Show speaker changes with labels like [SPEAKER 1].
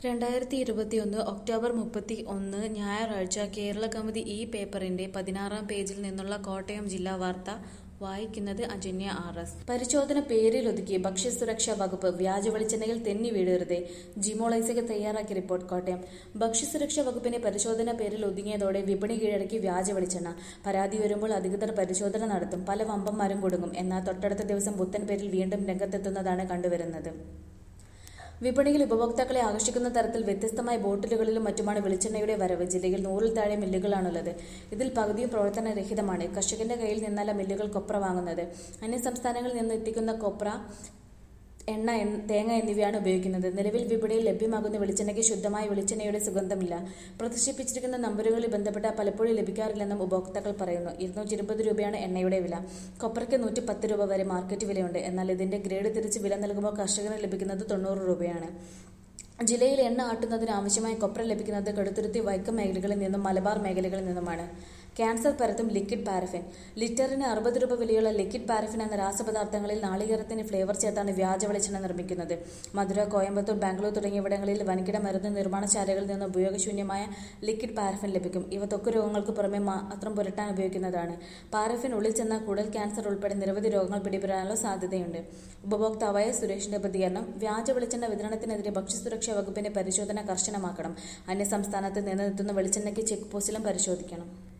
[SPEAKER 1] രണ്ടായിരത്തി ഇരുപത്തിയൊന്ന് ഒക്ടോബർ മുപ്പത്തി ഒന്ന് ഞായറാഴ്ച കേരള കൗമുദി ഈ പേപ്പറിന്റെ പതിനാറാം പേജിൽ നിന്നുള്ള കോട്ടയം ജില്ലാ വാർത്ത വായിക്കുന്നത് അജന്യ ആർ എസ് പരിശോധന പേരിലൊതുക്കി ഭക്ഷ്യസുരക്ഷാ വകുപ്പ് വ്യാജ വെളിച്ചെണ്ണയിൽ തെന്നി വീഴരുതേ ജിമോൾ ഐസക് തയ്യാറാക്കിയ റിപ്പോർട്ട് കോട്ടയം ഭക്ഷ്യസുരക്ഷാ വകുപ്പിന്റെ പരിശോധന പേരിൽ ഒതുങ്ങിയതോടെ വിപണി കീഴടക്കി വ്യാജ വെളിച്ചെണ്ണ പരാതി വരുമ്പോൾ അധികൃതർ പരിശോധന നടത്തും പല വമ്പന്മാരും കുടുങ്ങും എന്നാൽ തൊട്ടടുത്ത ദിവസം പുത്തൻ പേരിൽ വീണ്ടും രംഗത്തെത്തുന്നതാണ് കണ്ടുവരുന്നത് വിപണിയിൽ ഉപഭോക്താക്കളെ ആകർഷിക്കുന്ന തരത്തിൽ വ്യത്യസ്തമായ ബോട്ടിലുകളിലും മറ്റുമാണ് വെളിച്ചെണ്ണയുടെ വരവ് ജില്ലയിൽ നൂറിൽ താഴെ മില്ലുകളാണുള്ളത് ഇതിൽ പകുതിയും പ്രവർത്തനരഹിതമാണ് കർഷകന്റെ കയ്യിൽ നിന്നല്ല മില്ലുകൾ കൊപ്ര വാങ്ങുന്നത് അന്യ സംസ്ഥാനങ്ങളിൽ നിന്ന് എത്തിക്കുന്ന കൊപ്ര എണ്ണ എൻ- തേങ്ങ എന്നിവയാണ് ഉപയോഗിക്കുന്നത് നിലവിൽ വിപണിയിൽ ലഭ്യമാകുന്ന വെളിച്ചെണ്ണയ്ക്ക് ശുദ്ധമായ വെളിച്ചെണ്ണയുടെ സുഗന്ധമില്ല പ്രദർശിപ്പിച്ചിരിക്കുന്ന നമ്പറുകളിൽ ബന്ധപ്പെട്ട പലപ്പോഴും ലഭിക്കാറില്ലെന്നും ഉപഭോക്താക്കൾ പറയുന്നു ഇരുന്നൂറ്റി ഇരുപത് രൂപയാണ് എണ്ണയുടെ വില കൊപ്രയ്ക്ക് നൂറ്റി പത്ത് രൂപ വരെ മാർക്കറ്റ് വിലയുണ്ട് എന്നാൽ ഇതിന്റെ ഗ്രേഡ് തിരിച്ച് വില നൽകുമ്പോൾ കർഷകന് ലഭിക്കുന്നത് തൊണ്ണൂറ് രൂപയാണ് ജില്ലയിൽ എണ്ണ ആട്ടുന്നതിന് ആവശ്യമായ കൊപ്ര ലഭിക്കുന്നത് കടുത്തുരുത്തി വൈക്കം മേഖലകളിൽ നിന്നും മലബാർ മേഖലകളിൽ നിന്നുമാണ് ക്യാൻസർ പരത്തും ലിക്വിഡ് പാരഫിൻ ലിറ്ററിന് അറുപത് രൂപ വിലയുള്ള ലിക്വിഡ് പാരഫിൻ എന്ന രാസപദാർത്ഥങ്ങളിൽ നാളികേരത്തിന് ഫ്ലേവർ ചേർത്താണ് വ്യാജ വെളിച്ചെണ്ണ നിർമ്മിക്കുന്നത് മധുര കോയമ്പത്തൂർ ബാംഗ്ലൂർ തുടങ്ങിയവിടങ്ങളിൽ വൻകിട മരുന്ന് നിർമ്മാണശാലകളിൽ നിന്ന് ഉപയോഗശൂന്യമായ ലിക്വിഡ് പാരഫിൻ ലഭിക്കും ഇവ ത്വക്ക് രോഗങ്ങൾക്ക് പുറമെ മാത്രം പുരട്ടാൻ ഉപയോഗിക്കുന്നതാണ് പാരഫിൻ ഉള്ളിൽ ചെന്ന കുടൽ ക്യാൻസർ ഉൾപ്പെടെ നിരവധി രോഗങ്ങൾ പിടിപെടാനുള്ള സാധ്യതയുണ്ട് ഉപഭോക്താവായ സുരേഷിന്റെ പ്രതികരണം വ്യാജ വെളിച്ചെണ്ണ വിതരണത്തിനെതിരെ ഭക്ഷ്യസുരക്ഷാ വകുപ്പിന്റെ പരിശോധന കർശനമാക്കണം അന്യസംസ്ഥാനത്ത് നിന്ന് എത്തുന്ന വെളിച്ചെണ്ണയ്ക്ക് ചെക്ക് പോസ്റ്റിലും പരിശോധിക്കണം